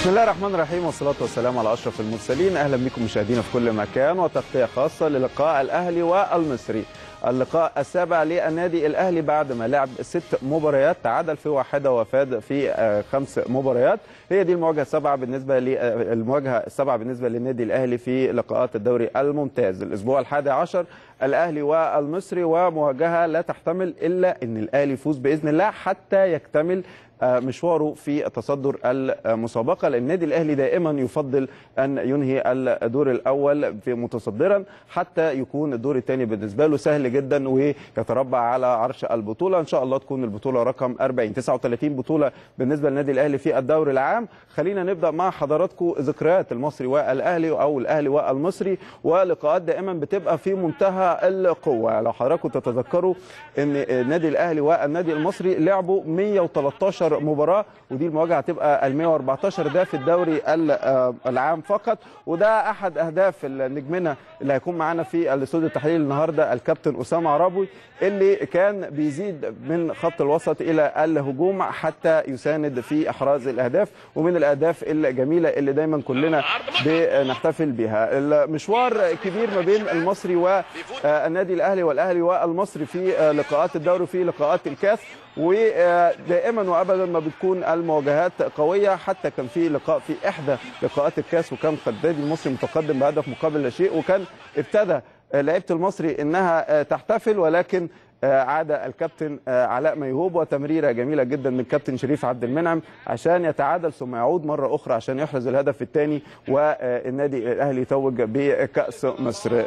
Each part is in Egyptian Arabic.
بسم الله الرحمن الرحيم والصلاة والسلام على أشرف المرسلين أهلا بكم مشاهدينا في كل مكان وتغطية خاصة للقاء الأهلي والمصري اللقاء السابع للنادي الأهلي بعد ما لعب ست مباريات تعادل في واحدة وفاد في آه، خمس مباريات هي دي المواجهة السابعة بالنسبة للمواجهة السابعة بالنسبة للنادي الأهلي في لقاءات الدوري الممتاز الأسبوع الحادي عشر الأهلي والمصري ومواجهة لا تحتمل إلا أن الأهلي يفوز بإذن الله حتى يكتمل آه، مشواره في تصدر المسابقه لان النادي الاهلي دائما يفضل ان ينهي الدور الاول في متصدرا حتى يكون الدور الثاني بالنسبه له سهل جدا ويتربع على عرش البطوله ان شاء الله تكون البطوله رقم 40 39 بطوله بالنسبه للنادي الاهلي في الدوري العام خلينا نبدا مع حضراتكم ذكريات المصري والاهلي او الاهلي والمصري ولقاءات دائما بتبقى في منتهى القوه لو حضراتكم تتذكروا ان النادي الاهلي والنادي المصري لعبوا 113 مباراه ودي المواجهه هتبقى ال 114 ده في الدوري ال- آه العام فقط وده احد اهداف نجمنا اللي هيكون معانا في الاستوديو التحليلي النهارده الكابتن اسامه عرابي اللي كان بيزيد من خط الوسط الى الهجوم حتى يساند في احراز الاهداف ومن الاهداف الجميله اللي دايما كلنا بنحتفل بها المشوار كبير ما بين المصري والنادي الاهلي والاهلي والمصري في آه، لقاءات الدوري وفي لقاءات الكاس ودائما وابدا ما بتكون المواجهات قويه حتى كان في لقاء في احدى لقاءات الكاس وكان النادي المصري متقدم بهدف مقابل لا شيء وكان ابتدى لعيبه المصري انها تحتفل ولكن عاد الكابتن علاء ميهوب وتمريره جميله جدا من الكابتن شريف عبد المنعم عشان يتعادل ثم يعود مره اخرى عشان يحرز الهدف الثاني والنادي الاهلي يتوج بكاس مصر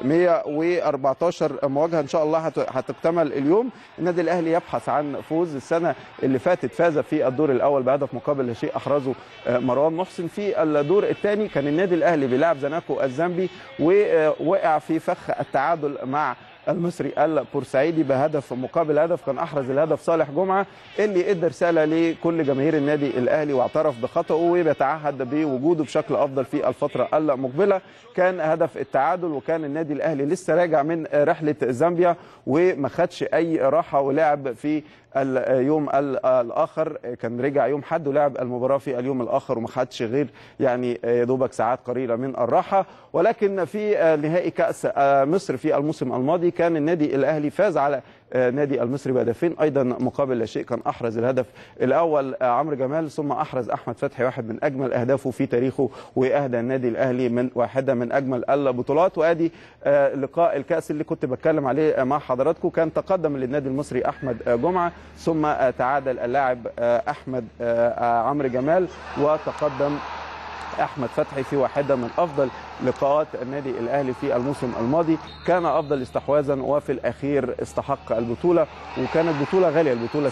114 مواجهه ان شاء الله هت- هتكتمل اليوم النادي الاهلي يبحث عن فوز السنه اللي فاتت فاز في الدور الاول بهدف مقابل لا شيء احرزه مروان محسن في الدور الثاني كان النادي الاهلي بيلعب زناكو الزامبي ووقع في فخ التعادل مع المصري البورسعيدي بهدف مقابل هدف كان احرز الهدف صالح جمعه اللي ادى رساله لكل جماهير النادي الاهلي واعترف بخطئه وبيتعهد بوجوده بشكل افضل في الفتره المقبله كان هدف التعادل وكان النادي الاهلي لسه راجع من رحله زامبيا وما خدش اي راحه ولعب في اليوم ال- الاخر كان رجع يوم حد ولعب المباراه في اليوم الاخر وما خدش غير يعني يا دوبك ساعات قليله من الراحه ولكن في نهائي كاس مصر في الموسم الماضي كان النادي الاهلي فاز على نادي المصري بهدفين ايضا مقابل لا شيء كان احرز الهدف الاول عمرو جمال ثم احرز احمد فتحي واحد من اجمل اهدافه في تاريخه واهدى النادي الاهلي من واحده من اجمل البطولات وادي آه، لقاء الكاس اللي كنت بتكلم عليه مع حضراتكم كان تقدم للنادي المصري احمد آه، جمعه ثم آه، تعادل اللاعب آه، احمد آه، آه، عمرو جمال وتقدم احمد فتحي في واحده من افضل لقاءات النادي الاهلي في الموسم الماضي كان افضل استحواذا وفي الاخير استحق البطوله وكانت بطوله غاليه البطوله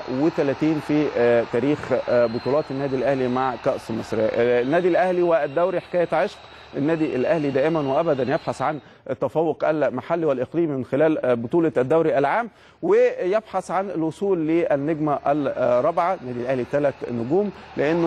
36 في آه، تاريخ آه، بطولات النادي الاهلي مع كاس مصر آه، النادي الاهلي والدوري حكايه عشق النادي الاهلي دائما وابدا يبحث عن التفوق المحلي والاقليمي من خلال آه، بطوله الدوري العام ويبحث عن الوصول للنجمه الرابعه النادي الاهلي ثلاث نجوم لانه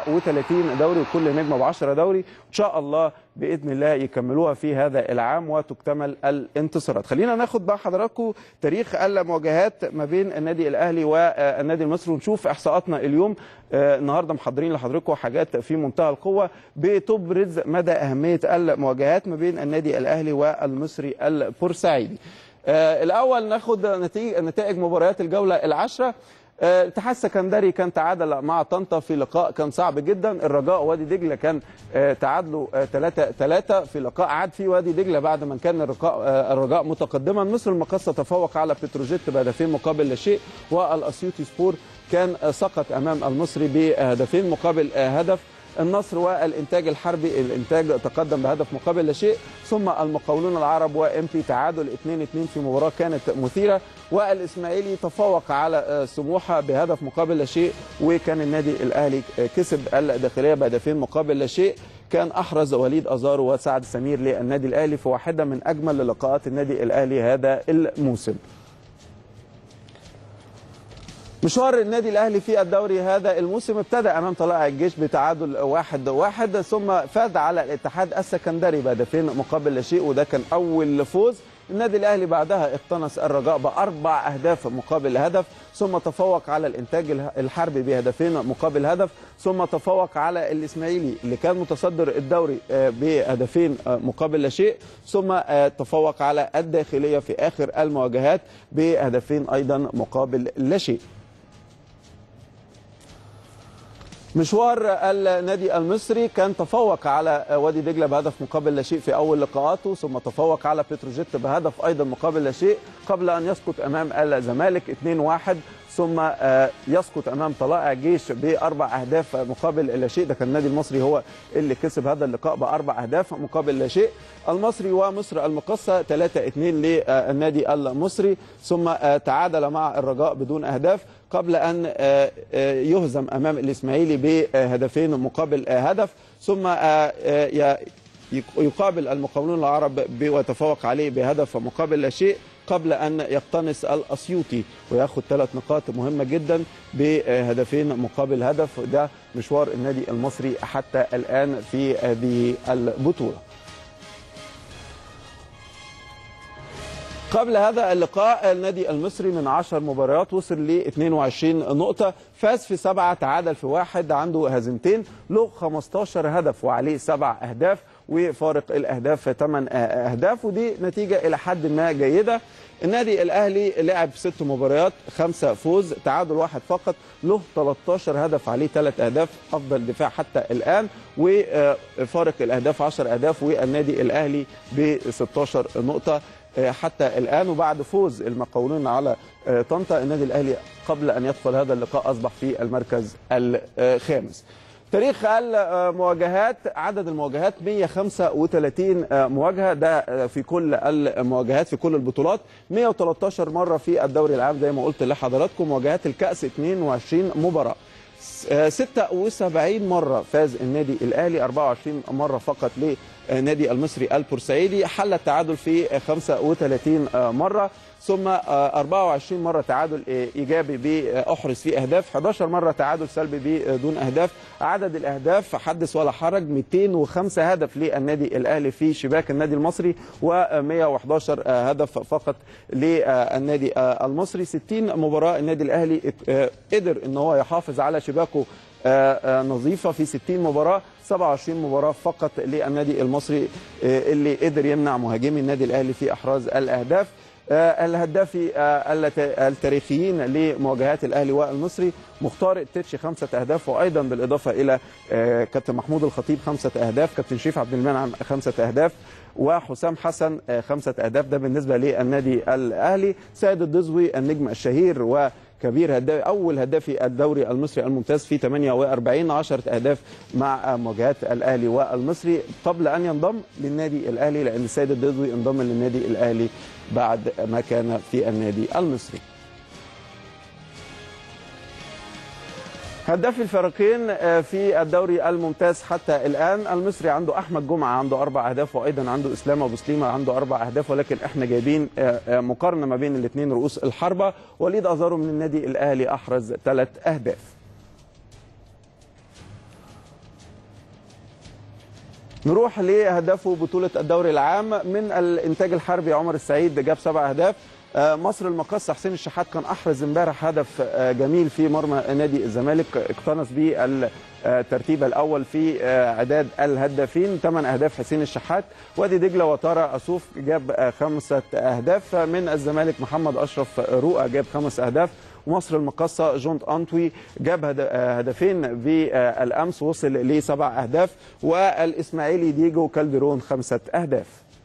39 دوري وكل نجمه ب 10 دوري ان شاء الله باذن الله يكملوها في هذا العام وتكتمل الانتصارات خلينا ناخد مع حضراتكم تاريخ المواجهات ما بين النادي الاهلي والنادي المصري ونشوف احصاءاتنا اليوم آه، النهارده محضرين لحضراتكم حاجات في منتهى القوه بتبرز مدى اهميه المواجهات ما بين النادي الاهلي والمصري البورسعيدي آه، الاول ناخد نتيجه نتائج مباريات الجوله العاشره آه، الاتحاد السكندري كان تعادل مع طنطا في لقاء كان صعب جدا الرجاء وادي دجله كان آه، تعادلوا 3 3 في لقاء عاد فيه وادي دجله بعد ما كان الرجاء آه، الرجاء متقدما مصر المقاصه تفوق على بتروجيت بهدفين مقابل لا شيء والاسيوطي سبور كان آه، سقط امام المصري بهدفين مقابل آه، هدف النصر والانتاج الحربي الانتاج تقدم بهدف مقابل لا شيء ثم المقاولون العرب وامبي تعادل 2-2 في مباراه كانت مثيره والاسماعيلي تفوق على آه، سموحه بهدف مقابل لا شيء وكان النادي الاهلي آه، كسب الداخليه بهدفين مقابل لا شيء كان احرز وليد ازارو وسعد سمير للنادي الاهلي في واحده من اجمل لقاءات النادي الاهلي هذا الموسم مشوار النادي الاهلي في الدوري هذا الموسم ابتدى امام طلائع الجيش بتعادل واحد واحد ثم فاز على الاتحاد السكندري بهدفين مقابل لا شيء وده كان اول فوز النادي الاهلي بعدها اقتنص الرجاء باربع اهداف مقابل هدف ثم تفوق على الانتاج الحربي بهدفين مقابل هدف ثم تفوق على الاسماعيلي اللي كان متصدر الدوري بهدفين مقابل لا شيء ثم تفوق على الداخليه في اخر المواجهات بهدفين ايضا مقابل لا شيء مشوار النادي المصري كان تفوق على وادي دجله بهدف مقابل لا شيء في اول لقاءاته ثم تفوق على بتروجيت بهدف ايضا مقابل لا شيء قبل ان يسقط امام الزمالك 2-1 ثم يسقط امام طلائع جيش باربع اهداف مقابل لا شيء ده كان النادي المصري هو اللي كسب هذا اللقاء باربع اهداف مقابل لا شيء المصري ومصر المقصه 3-2 للنادي المصري ثم تعادل مع الرجاء بدون اهداف قبل ان يهزم امام الاسماعيلي بهدفين مقابل هدف ثم يقابل المقاولون العرب ويتفوق عليه بهدف مقابل لا شيء قبل ان يقتنص الاسيوطي وياخذ ثلاث نقاط مهمه جدا بهدفين مقابل هدف ده مشوار النادي المصري حتى الان في هذه البطوله. قبل هذا اللقاء النادي المصري من 10 مباريات وصل ل 22 نقطة فاز في سبعة تعادل في واحد عنده هزيمتين له 15 هدف وعليه سبع أهداف وفارق الأهداف 8 أهداف ودي نتيجة إلى حد ما جيدة النادي الأهلي لعب ست مباريات خمسة فوز تعادل واحد فقط له 13 هدف عليه ثلاث أهداف أفضل دفاع حتى الآن وفارق الأهداف 10 أهداف والنادي الأهلي ب 16 نقطة حتى الان وبعد فوز المقاولون على طنطا النادي الاهلي قبل ان يدخل هذا اللقاء اصبح في المركز الخامس. تاريخ المواجهات عدد المواجهات 135 مواجهه ده في كل المواجهات في كل البطولات 113 مره في الدوري العام زي ما قلت لحضراتكم مواجهات الكاس 22 مباراه 76 مره فاز النادي الاهلي 24 مره فقط لنادي المصري البورسعيدي حل التعادل في 35 مره ثم 24 مره تعادل ايجابي باحرز فيه اهداف 11 مره تعادل سلبي بدون اهداف عدد الاهداف حدث ولا حرج 205 هدف للنادي الاهلي في شباك النادي المصري و111 هدف فقط للنادي المصري 60 مباراه النادي الاهلي قدر ان هو يحافظ على شباكه نظيفه في 60 مباراه 27 مباراه فقط للنادي المصري اللي قدر يمنع مهاجمي النادي الاهلي في احراز الاهداف الهدافي التاريخيين لمواجهات الاهلي والمصري مختار التتشي خمسه اهداف وايضا بالاضافه الى كابتن محمود الخطيب خمسه اهداف كابتن شريف عبد المنعم خمسه اهداف وحسام حسن خمسه اهداف ده بالنسبه للنادي الاهلي سيد الدزوي النجم الشهير و كبير هدافي اول هدافي الدوري المصري الممتاز في 48 10 اهداف مع مواجهات الاهلي والمصري قبل ان ينضم للنادي الاهلي لان السيد الدزوي انضم للنادي الاهلي بعد ما كان في النادي المصري. هداف الفريقين في الدوري الممتاز حتى الان المصري عنده احمد جمعه عنده اربع اهداف وايضا عنده اسلام ابو سليمه عنده اربع اهداف ولكن احنا جايبين مقارنه ما بين الاثنين رؤوس الحربه وليد ازارو من النادي الاهلي احرز ثلاث اهداف نروح لهدافه بطولة الدوري العام من الإنتاج الحربي عمر السعيد جاب سبع أهداف مصر المقصة حسين الشحات كان أحرز امبارح هدف جميل في مرمى نادي الزمالك اقتنص به الترتيب الأول في عداد الهدافين ثمان أهداف حسين الشحات وادي دجلة وطارة أسوف جاب خمسة أهداف من الزمالك محمد أشرف رؤى جاب خمس أهداف ومصر المقصة جونت أنتوي جاب هدفين بالأمس وصل لسبع أهداف والإسماعيلي ديجو كالديرون خمسة أهداف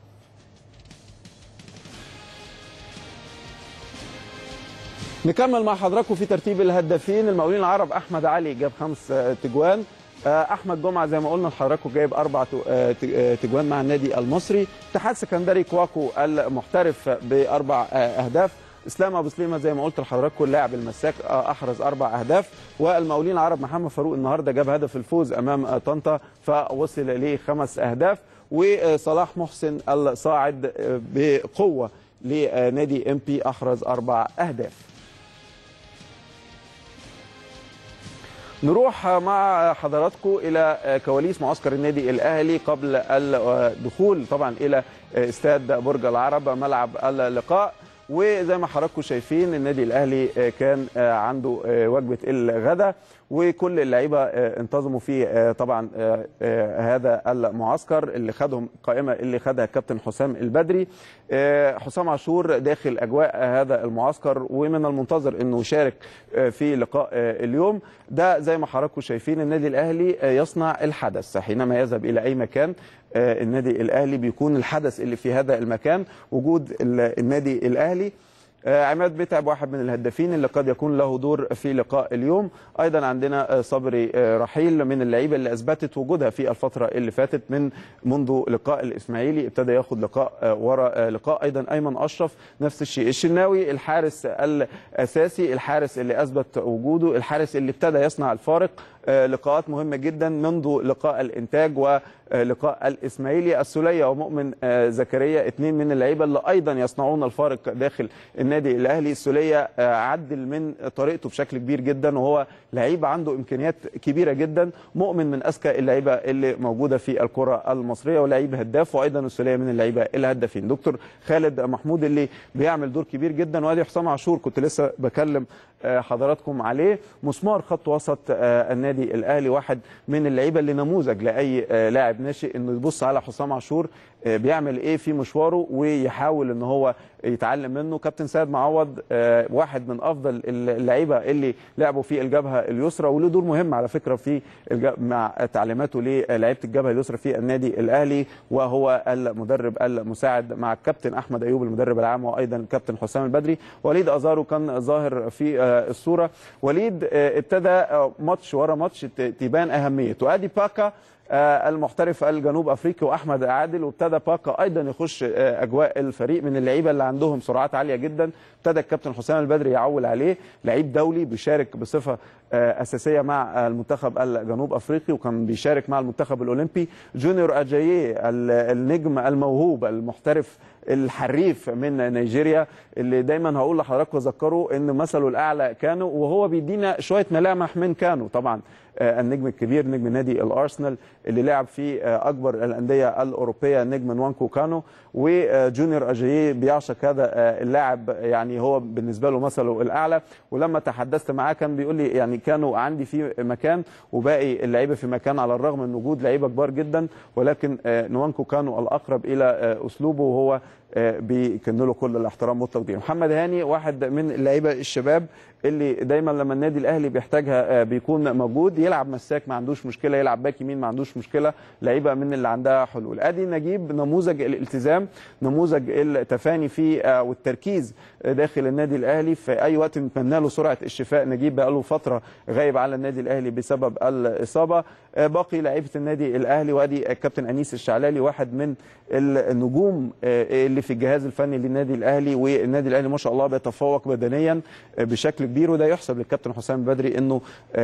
نكمل مع حضراتكم في ترتيب الهدافين المقاولين العرب احمد علي جاب خمس تجوان احمد جمعه زي ما قلنا لحضراتكم جايب اربع تجوان مع النادي المصري اتحاد سكندري كواكو المحترف باربع اهداف اسلام ابو سليمه زي ما قلت لحضراتكم اللاعب المساك احرز اربع اهداف والمقاولين العرب محمد فاروق النهارده جاب هدف الفوز امام طنطا فوصل لخمس اهداف وصلاح محسن الصاعد بقوه لنادي ام بي احرز اربع اهداف نروح مع حضراتكم الى كواليس معسكر النادي الاهلي قبل الدخول طبعا الى استاد برج العرب ملعب اللقاء وزي ما حضراتكم شايفين النادي الاهلي كان عنده وجبه الغداء وكل اللعيبه انتظموا في طبعا هذا المعسكر اللي خدهم القائمه اللي خدها الكابتن حسام البدري حسام عاشور داخل اجواء هذا المعسكر ومن المنتظر انه يشارك في لقاء اليوم ده زي ما حضراتكم شايفين النادي الاهلي يصنع الحدث حينما يذهب الى اي مكان النادي الاهلي بيكون الحدث اللي في هذا المكان وجود النادي الاهلي عماد متعب واحد من الهدافين اللي قد يكون له دور في لقاء اليوم ايضا عندنا صبري رحيل من اللعيبه اللي اثبتت وجودها في الفتره اللي فاتت من منذ لقاء الاسماعيلي ابتدى ياخد لقاء ورا لقاء ايضا ايمن اشرف نفس الشيء الشناوي الحارس الاساسي الحارس اللي اثبت وجوده الحارس اللي ابتدى يصنع الفارق لقاءات مهمه جدا منذ لقاء الانتاج ولقاء الاسماعيلي السوليه ومؤمن زكريا اثنين من اللعيبه اللي ايضا يصنعون الفارق داخل النادي الاهلي السوليه عدل من طريقته بشكل كبير جدا وهو لعيب عنده امكانيات كبيره جدا مؤمن من اذكى اللعيبه اللي موجوده في الكره المصريه ولعيب هداف وايضا السوليه من اللعيبه الهدافين دكتور خالد محمود اللي بيعمل دور كبير جدا وادي حسام عاشور كنت لسه بكلم حضراتكم عليه مسمار خط وسط النادي الاهلي واحد من اللعيبه اللي نموذج لاي لاعب ناشئ انه يبص على حسام عاشور بيعمل ايه في مشواره ويحاول ان هو يتعلم منه كابتن سيد معوض واحد من افضل اللعيبه اللي لعبوا في الجبهه اليسرى وله دور مهم على فكره في مع تعليماته للعيبه الجبهه اليسرى في النادي الاهلي وهو المدرب المساعد مع الكابتن احمد ايوب المدرب العام وايضا الكابتن حسام البدري وليد ازارو كان ظاهر في الصوره وليد ابتدى ماتش ورا ماتش تبان اهميته ادي باكا المحترف الجنوب افريقي واحمد عادل وابتدى باكا ايضا يخش اجواء الفريق من اللعيبه اللي عندهم سرعات عاليه جدا ابتدى الكابتن حسام البدري يعول عليه لعيب دولي بيشارك بصفه اساسيه مع المنتخب الجنوب افريقي وكان بيشارك مع المنتخب الاولمبي جونيور اجاييه النجم الموهوب المحترف الحريف من نيجيريا اللي دايما هقول لحضراتكم ذكروا ان مثله الاعلى كانوا وهو بيدينا شويه ملامح من كانوا طبعا النجم الكبير نجم نادي الارسنال اللي لعب في اكبر الانديه الاوروبيه نجم نوانكو كانو وجونيور اجاييه بيعشق هذا اللاعب يعني هو بالنسبه له مثله الاعلى ولما تحدثت معاه كان بيقول لي يعني كانوا عندي في مكان وباقي اللعيبه في مكان على الرغم من وجود لعيبه كبار جدا ولكن نوانكو كانوا الاقرب الى اسلوبه وهو بيكن له كل الاحترام والتقدير محمد هاني واحد من اللعيبه الشباب اللي دايما لما النادي الاهلي بيحتاجها بيكون موجود يلعب مساك ما عندوش مشكله يلعب باك يمين ما عندوش مشكله لعيبه من اللي عندها حلول ادي نجيب نموذج الالتزام نموذج التفاني في والتركيز داخل النادي الاهلي في اي وقت نتمنى له سرعه الشفاء نجيب بقى له فتره غايب على النادي الاهلي بسبب الاصابه باقي لعيبه النادي الاهلي وادي الكابتن انيس الشعلالي واحد من النجوم اللي في الجهاز الفني للنادي الاهلي والنادي الاهلي ما شاء الله بيتفوق بدنيا بشكل كبير وده يحسب للكابتن حسام بدري انه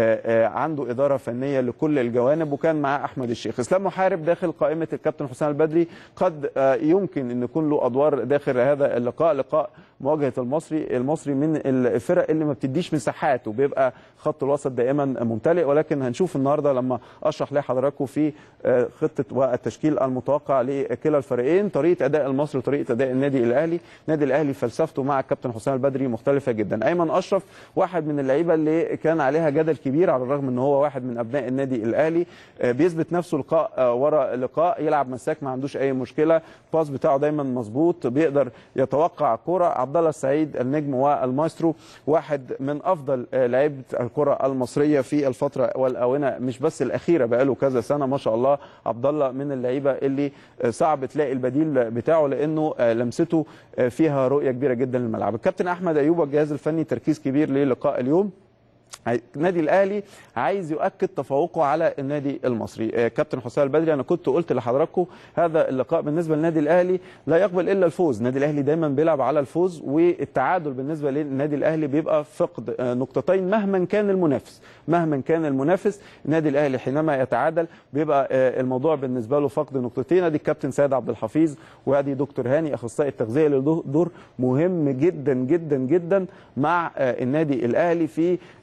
عنده اداره فنيه لكل الجوانب وكان معاه احمد الشيخ اسلام محارب داخل قائمه الكابتن حسام البدري قد يمكن ان يكون له ادوار داخل هذا اللقاء لقاء مواجهه المصري المصري من الفرق اللي ما بتديش مساحات وبيبقى خط الوسط دائما ممتلئ ولكن هنشوف النهارده لما اشرح لحضراتكم في خطه والتشكيل المتوقع لكلا الفريقين طريقه اداء المصري وطريقه اداء النادي الاهلي النادي الاهلي فلسفته مع الكابتن حسام البدري مختلفه جدا ايمن اشرف واحد من اللعيبه اللي كان عليها جدل كبير على الرغم ان هو واحد من ابناء النادي الاهلي بيثبت نفسه لقاء ورا لقاء يلعب مساك ما عندوش اي مشكله الباس بتاعه دايما مظبوط بيقدر يتوقع كره عبد الله السعيد النجم والمايسترو واحد من افضل لعيبه الكره المصريه في الفتره والاونه مش بس الاخيره بقاله كذا سنه ما شاء الله عبد الله من اللعيبه اللي صعب تلاقي البديل بتاعه لانه لمسته فيها رؤيه كبيره جدا للملعب الكابتن احمد ايوب والجهاز الفني تركيز كبير للقاء اليوم النادي الاهلي عايز يؤكد تفوقه على النادي المصري كابتن حسام البدري انا كنت قلت لحضراتكم هذا اللقاء بالنسبه للنادي الاهلي لا يقبل الا الفوز النادي الاهلي دايما بيلعب على الفوز والتعادل بالنسبه للنادي الاهلي بيبقى فقد نقطتين مهما كان المنافس مهما كان المنافس النادي الاهلي حينما يتعادل بيبقى الموضوع بالنسبه له فقد نقطتين ادي الكابتن سيد عبد الحفيظ وادي دكتور هاني اخصائي التغذيه اللي دور مهم جدا جدا جدا مع النادي الاهلي في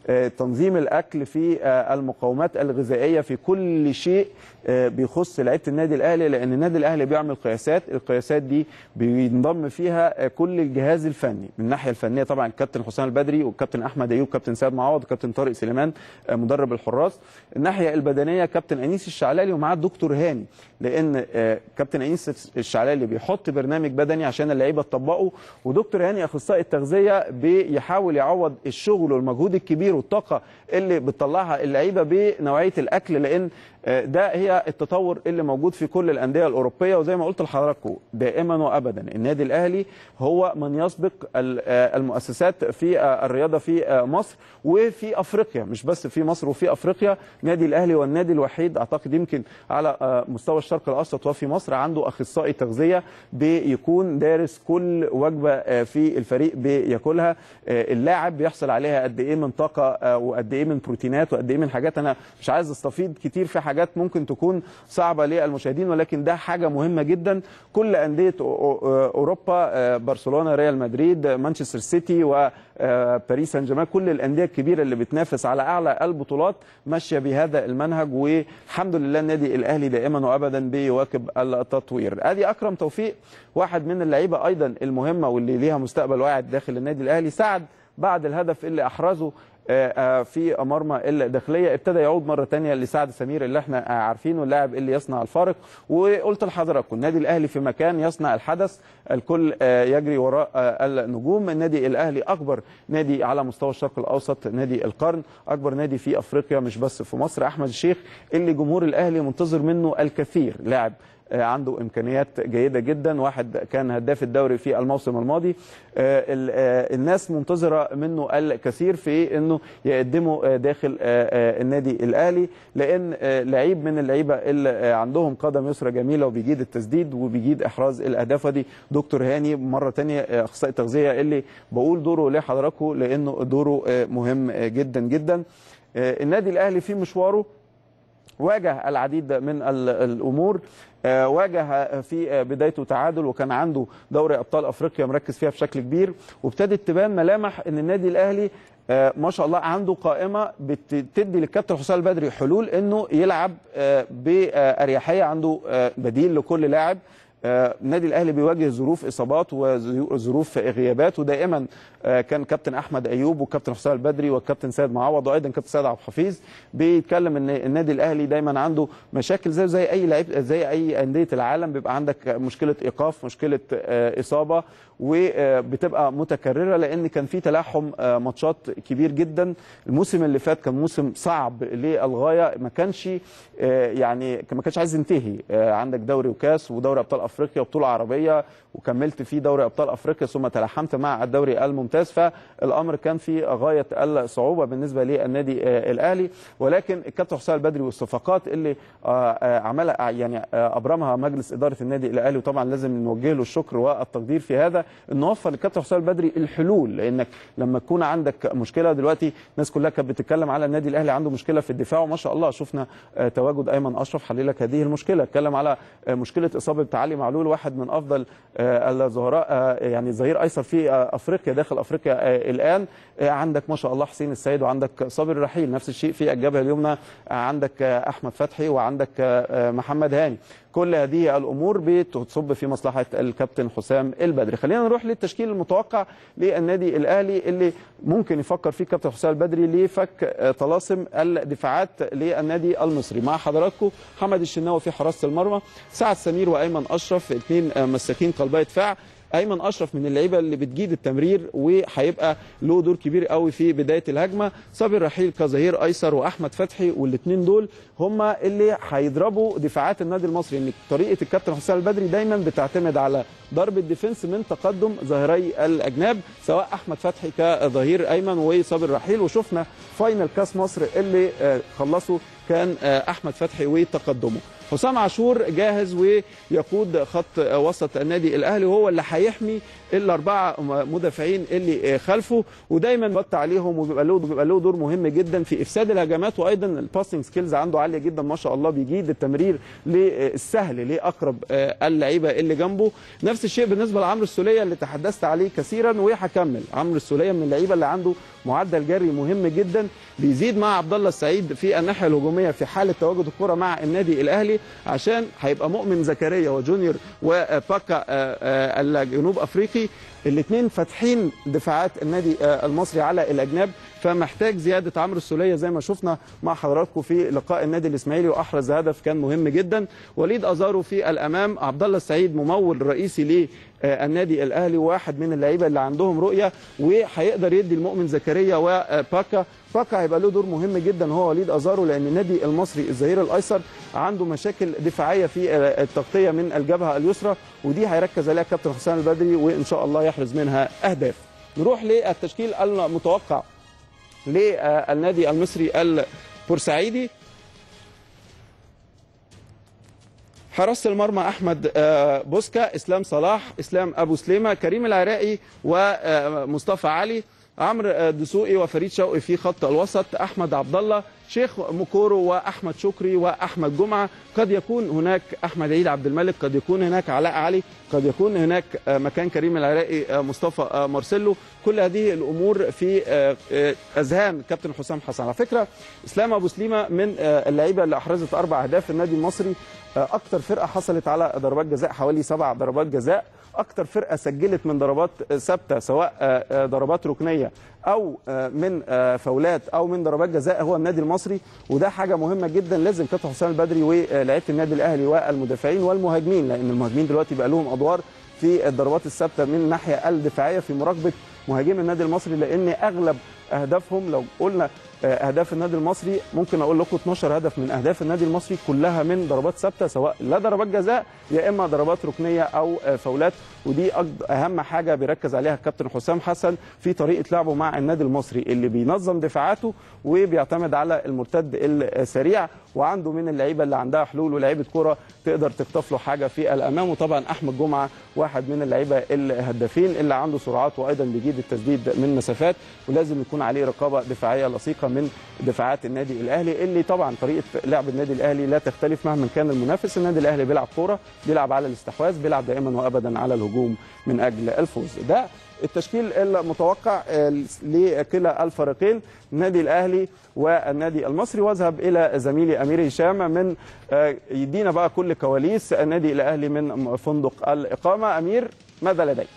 تنظيم الاكل في المقومات الغذائيه في كل شيء بيخص لعيبه النادي الاهلي لان النادي الاهلي بيعمل قياسات القياسات دي بينضم فيها كل الجهاز الفني من الناحيه الفنيه طبعا الكابتن حسام البدري والكابتن احمد ايوب كابتن سيد معوض وكابتن طارق سليمان مدرب الحراس الناحيه البدنيه كابتن انيس الشعلالي ومعاه الدكتور هاني لان كابتن انيس الشعلالي بيحط برنامج بدني عشان اللعيبه تطبقه ودكتور هاني اخصائي التغذيه بيحاول يعوض الشغل والمجهود الكبير والطاقه اللي بتطلعها اللعيبه بنوعيه الاكل لان ده هي التطور اللي موجود في كل الانديه الاوروبيه وزي ما قلت لحضراتكم دائما وابدا النادي الاهلي هو من يسبق المؤسسات في الرياضه في مصر وفي افريقيا مش بس في مصر وفي افريقيا النادي الاهلي والنادي الوحيد اعتقد يمكن على مستوى الشرق الاوسط وفي مصر عنده اخصائي تغذيه بيكون دارس كل وجبه في الفريق بياكلها اللاعب بيحصل عليها قد ايه من طاقه وقد ايه من بروتينات وقد ايه من حاجات انا مش عايز استفيض كتير في حاجات ممكن تكون صعبه للمشاهدين ولكن ده حاجه مهمه جدا كل انديه اوروبا برشلونه ريال مدريد مانشستر سيتي وباريس سان جيرمان كل الانديه الكبيره اللي بتنافس على اعلى البطولات ماشيه بهذا المنهج والحمد لله النادي الاهلي دائما وابدا بيواكب التطوير ادي اكرم توفيق واحد من اللعيبه ايضا المهمه واللي ليها مستقبل واعد داخل النادي الاهلي ساعد بعد الهدف اللي احرزه في مرمى الداخليه ابتدى يعود مره ثانيه لسعد سمير اللي احنا عارفينه اللاعب اللي يصنع الفارق وقلت لحضراتكم النادي الاهلي في مكان يصنع الحدث الكل يجري وراء النجوم النادي الاهلي اكبر نادي على مستوى الشرق الاوسط نادي القرن اكبر نادي في افريقيا مش بس في مصر احمد الشيخ اللي جمهور الاهلي منتظر منه الكثير لاعب عنده امكانيات جيده جدا واحد كان هداف الدوري في الموسم الماضي الناس منتظره منه الكثير في انه يقدمه داخل النادي الاهلي لان لعيب من اللعيبه اللي عندهم قدم يسرى جميله وبيجيد التسديد وبيجيد احراز الاهداف دي دكتور هاني مره ثانيه اخصائي التغذيه اللي بقول دوره لحضراتكم لانه دوره مهم جدا جدا النادي الاهلي في مشواره واجه العديد من الامور واجه في بدايته تعادل وكان عنده دوري ابطال افريقيا مركز فيها بشكل كبير وابتدت تبان ملامح ان النادي الاهلي ما شاء الله عنده قائمه بتدي للكابتن حسام البدري حلول انه يلعب باريحيه عنده بديل لكل لاعب النادي الاهلي بيواجه ظروف اصابات وظروف غيابات ودائما كان كابتن احمد ايوب وكابتن حسام البدري والكابتن سيد معوض وايضا كابتن سيد عبد الحفيظ بيتكلم ان النادي الاهلي دايما عنده مشاكل زي زي اي لعيب زي اي انديه العالم بيبقى عندك مشكله ايقاف مشكله اصابه وبتبقى متكرره لان كان في تلاحم ماتشات كبير جدا الموسم اللي فات كان موسم صعب للغايه ما كانش يعني ما كانش عايز ينتهي عندك دوري وكاس ودوري ابطال افريقيا وبطوله عربيه وكملت في دوري ابطال افريقيا ثم تلاحمت مع الدوري الممتاز فالامر كان في غايه الصعوبه بالنسبه للنادي الاهلي ولكن الكابتن حسام البدري والصفقات اللي عملها يعني ابرمها مجلس اداره النادي الاهلي وطبعا لازم نوجه له الشكر والتقدير في هذا انه وفر للكابتن حسام البدري الحلول لانك لما تكون عندك مشكله دلوقتي الناس كلها كانت بتتكلم على النادي الاهلي عنده مشكله في الدفاع وما شاء الله شفنا تواجد ايمن اشرف حل لك هذه المشكله اتكلم على مشكله اصابه علي معلول واحد من افضل الظهراء يعني ظهير ايسر في افريقيا داخل افريقيا الان عندك ما شاء الله حسين السيد وعندك صابر الرحيل نفس الشيء في الجبهه اليمنى عندك احمد فتحي وعندك محمد هاني كل هذه الامور بتصب في مصلحه الكابتن حسام البدري خلينا نروح للتشكيل المتوقع للنادي الاهلي اللي ممكن يفكر فيه كابتن حسام البدري لفك طلاسم الدفاعات للنادي المصري مع حضراتكم محمد الشناوي في حراسه المرمى سعد سمير وايمن اشرف اثنين مساكين قلبي دفاع ايمن اشرف من اللعيبه اللي بتجيد التمرير وهيبقى له دور كبير قوي في بدايه الهجمه صابر رحيل كظهير ايسر واحمد فتحي والاثنين دول هم اللي هيضربوا دفاعات النادي المصري ان طريقه الكابتن حسام البدري دايما بتعتمد على ضرب الديفنس من تقدم ظهيري الاجناب سواء احمد فتحي كظهير ايمن وصابر رحيل وشفنا فاينل كاس مصر اللي خلصوا كان احمد فتحي وتقدمه حسام عاشور جاهز ويقود خط وسط النادي الاهلي وهو اللي هيحمي الاربعه مدافعين اللي خلفه ودايما بط عليهم وبيبقى له بيبقى له دور مهم جدا في افساد الهجمات وايضا الباسنج سكيلز عنده عاليه جدا ما شاء الله بيجيد التمرير للسهل لاقرب اللعيبه اللي جنبه نفس الشيء بالنسبه لعمرو السوليه اللي تحدثت عليه كثيرا وهكمل عمرو السوليه من اللعيبه اللي عنده معدل جري مهم جدا بيزيد مع عبد الله السعيد في الناحيه الهجوميه في حاله تواجد الكره مع النادي الاهلي عشان هيبقى مؤمن زكريا وجونيور وباكا الجنوب افريقي الاثنين فاتحين دفاعات النادي المصري على الاجناب فمحتاج زياده عمرو السوليه زي ما شفنا مع حضراتكم في لقاء النادي الاسماعيلي واحرز هدف كان مهم جدا وليد ازارو في الامام عبد الله السعيد ممول رئيسي للنادي الاهلي واحد من اللعيبه اللي عندهم رؤيه وهيقدر يدي المؤمن زكريا وباكا باكا هيبقى له دور مهم جدا هو وليد ازارو لان النادي المصري الظهير الايسر عنده مشاكل دفاعيه في التغطيه من الجبهه اليسرى ودي هيركز عليها كابتن حسام البدري وان شاء الله يحرز منها اهداف نروح للتشكيل المتوقع للنادي المصري البورسعيدي حراسه المرمى احمد بوسكا اسلام صلاح اسلام ابو سليمه كريم العراقي ومصطفى علي عمرو دسوقي وفريد شوقي في خط الوسط احمد عبد الله شيخ مكورو واحمد شكري واحمد جمعه قد يكون هناك احمد عيد عبد الملك قد يكون هناك علاء علي قد يكون هناك مكان كريم العراقي مصطفى مارسيلو كل هذه الامور في اذهان كابتن حسام حسن على فكره اسلام ابو سليمه من اللعيبه اللي احرزت اربع اهداف في النادي المصري اكثر فرقه حصلت على ضربات جزاء حوالي سبع ضربات جزاء اكثر فرقه سجلت من ضربات ثابته سواء ضربات ركنيه او من فاولات او من ضربات جزاء هو النادي المصري وده حاجه مهمه جدا لازم كابتن حسام البدري ولاعيبه النادي الاهلي والمدافعين والمهاجمين لان المهاجمين دلوقتي بقى لهم ادوار في الضربات الثابته من الناحيه الدفاعيه في مراقبه مهاجمي النادي المصري لان اغلب اهدافهم لو قلنا اهداف النادي المصري ممكن اقول لكم 12 هدف من اهداف النادي المصري كلها من ضربات ثابته سواء لا ضربات جزاء يا اما ضربات ركنيه او فاولات ودي اهم حاجه بيركز عليها الكابتن حسام حسن في طريقه لعبه مع النادي المصري اللي بينظم دفاعاته وبيعتمد على المرتد السريع وعنده من اللعيبه اللي عندها حلول ولاعيبه كوره تقدر تخطف له حاجه في الامام وطبعا احمد جمعه واحد من اللعيبه الهدافين اللي عنده سرعات وايضا بيجيد التسديد من مسافات ولازم يكون عليه رقابه دفاعيه لصيقه من دفاعات النادي الاهلي اللي طبعا طريقه لعب النادي الاهلي لا تختلف مهما كان المنافس النادي الاهلي بيلعب كوره بيلعب على الاستحواذ بيلعب دائما وابدا على الهجوم من اجل الفوز ده التشكيل المتوقع لكلا الفريقين النادي الاهلي والنادي المصري واذهب الى زميلي امير هشام من يدينا بقى كل كواليس النادي الاهلي من فندق الاقامه امير ماذا لديك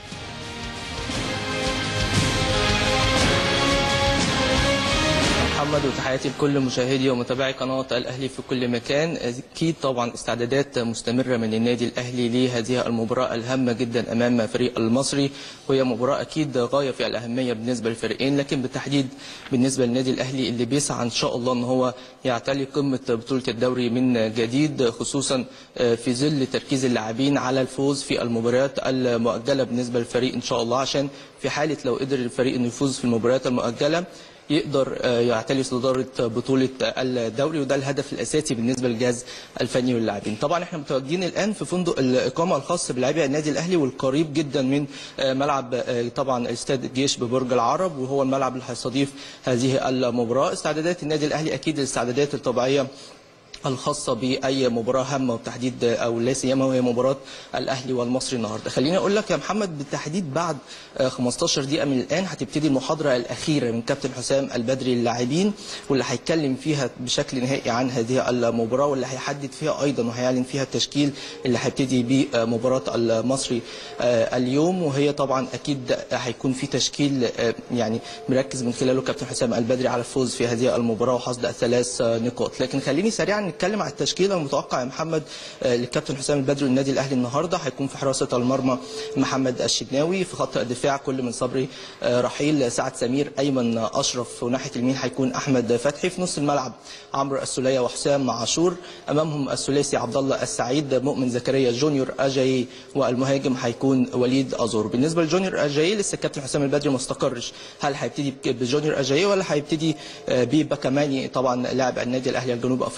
محمد وتحياتي لكل مشاهدي ومتابعي قناه الاهلي في كل مكان اكيد طبعا استعدادات مستمره من النادي الاهلي لهذه المباراه الهامه جدا امام فريق المصري وهي مباراه اكيد غايه في الاهميه بالنسبه للفريقين لكن بالتحديد بالنسبه للنادي الاهلي اللي بيسعى ان شاء الله ان هو يعتلي قمه بطوله الدوري من جديد خصوصا في ظل تركيز اللاعبين على الفوز في المباريات المؤجله بالنسبه للفريق ان شاء الله عشان في حاله لو قدر الفريق انه يفوز في المباريات المؤجله يقدر يعتلي صدارة بطولة الدوري وده الهدف الأساسي بالنسبة للجهاز الفني واللاعبين طبعا احنا متواجدين الآن في فندق الإقامة الخاص بلاعبي النادي الأهلي والقريب جدا من ملعب طبعا استاد الجيش ببرج العرب وهو الملعب اللي هيستضيف هذه المباراة استعدادات النادي الأهلي أكيد الاستعدادات الطبيعية الخاصة بأي مباراة هامة وبتحديد أو لا سيما وهي مباراة الأهلي والمصري النهاردة خليني أقول لك يا محمد بالتحديد بعد 15 دقيقة من الآن هتبتدي المحاضرة الأخيرة من كابتن حسام البدري للاعبين واللي هيتكلم فيها بشكل نهائي عن هذه المباراة واللي هيحدد فيها أيضا وهيعلن فيها التشكيل اللي هيبتدي بيه مباراة المصري اليوم وهي طبعا أكيد هيكون في تشكيل يعني مركز من خلاله كابتن حسام البدري على الفوز في هذه المباراة وحصد ثلاث نقاط لكن خليني سريعا نتكلم على التشكيله المتوقع يا محمد للكابتن حسام البدري والنادي الاهلي النهارده هيكون في حراسه المرمى محمد الشناوي في خط الدفاع كل من صبري رحيل سعد سمير ايمن اشرف وناحيه اليمين هيكون احمد فتحي في نص الملعب عمرو السوليه وحسام عاشور امامهم الثلاثي عبد الله السعيد مؤمن زكريا جونيور اجاي والمهاجم هيكون وليد ازور بالنسبه لجونيور اجاي لسه الكابتن حسام البدري ما استقرش هل هيبتدي بجونيور اجاي ولا هيبتدي ببكماني طبعا لاعب النادي الاهلي الجنوب افريقي واللي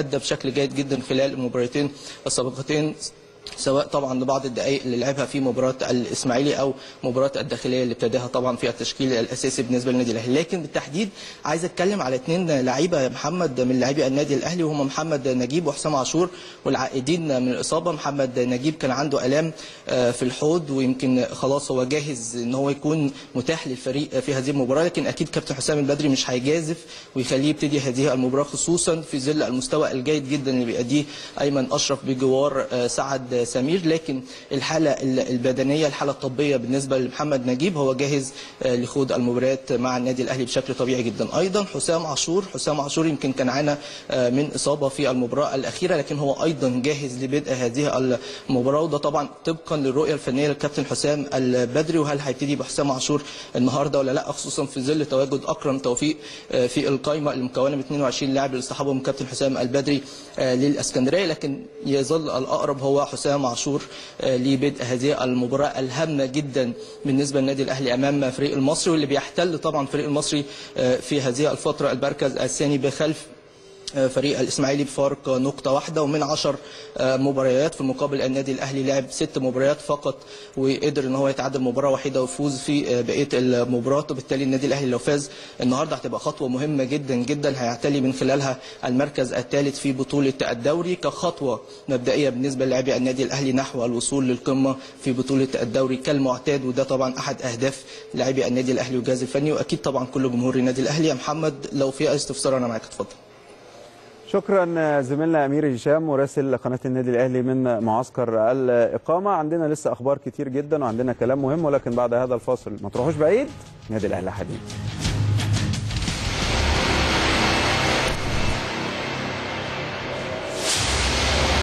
ادى بشكل جيد جدا خلال المباراتين السابقتين سواء طبعا لبعض الدقائق اللي لعبها في مباراه الاسماعيلي او مباراه الداخليه اللي ابتداها طبعا في التشكيل الاساسي بالنسبه للنادي الاهلي لكن بالتحديد عايز اتكلم على اثنين لعيبه يا محمد من لاعبي النادي الاهلي وهم محمد نجيب وحسام عاشور والعائدين من الاصابه محمد نجيب كان عنده الام في الحوض ويمكن خلاص هو جاهز ان هو يكون متاح للفريق في هذه المباراه لكن اكيد كابتن حسام البدري مش هيجازف ويخليه يبتدي هذه المباراه خصوصا في ظل المستوى الجيد جدا اللي بيأديه ايمن اشرف بجوار سعد سمير لكن الحاله البدنيه الحاله الطبيه بالنسبه لمحمد نجيب هو جاهز لخوض المباريات مع النادي الاهلي بشكل طبيعي جدا ايضا حسام عاشور حسام عاشور يمكن كان عانى من اصابه في المباراه الاخيره لكن هو ايضا جاهز لبدء هذه المباراه وده طبعا طبقا للرؤيه الفنيه للكابتن حسام البدري وهل هيبتدي بحسام عاشور النهارده ولا لا خصوصا في ظل تواجد اكرم توفيق في القائمه المكونه من 22 لاعب اللي اصطحبهم كابتن حسام البدري للاسكندريه لكن يظل الاقرب هو حسام عاشور لبدء هذه المباراه الهامه جدا بالنسبه للنادي الاهلي امام فريق المصري واللي بيحتل طبعا فريق المصري في هذه الفتره المركز الثاني بخلف فريق الاسماعيلي بفارق نقطه واحده ومن 10 مباريات في المقابل النادي الاهلي لعب ست مباريات فقط وقدر ان هو يتعادل مباراه واحده ويفوز في بقيه المباريات وبالتالي النادي الاهلي لو فاز النهارده هتبقى خطوه مهمه جدا جدا هيعتلي من خلالها المركز الثالث في بطوله الدوري كخطوه مبدئيه بالنسبه للاعبي النادي الاهلي نحو الوصول للقمه في بطوله الدوري كالمعتاد وده طبعا احد اهداف لاعبي النادي الاهلي والجهاز الفني واكيد طبعا كل جمهور النادي الاهلي يا محمد لو في اي استفسار انا معاك اتفضل شكرا زميلنا امير هشام مراسل قناه النادي الاهلي من معسكر الاقامه عندنا لسه اخبار كتير جدا وعندنا كلام مهم ولكن بعد هذا الفاصل ما تروحوش بعيد النادي الاهلي حديث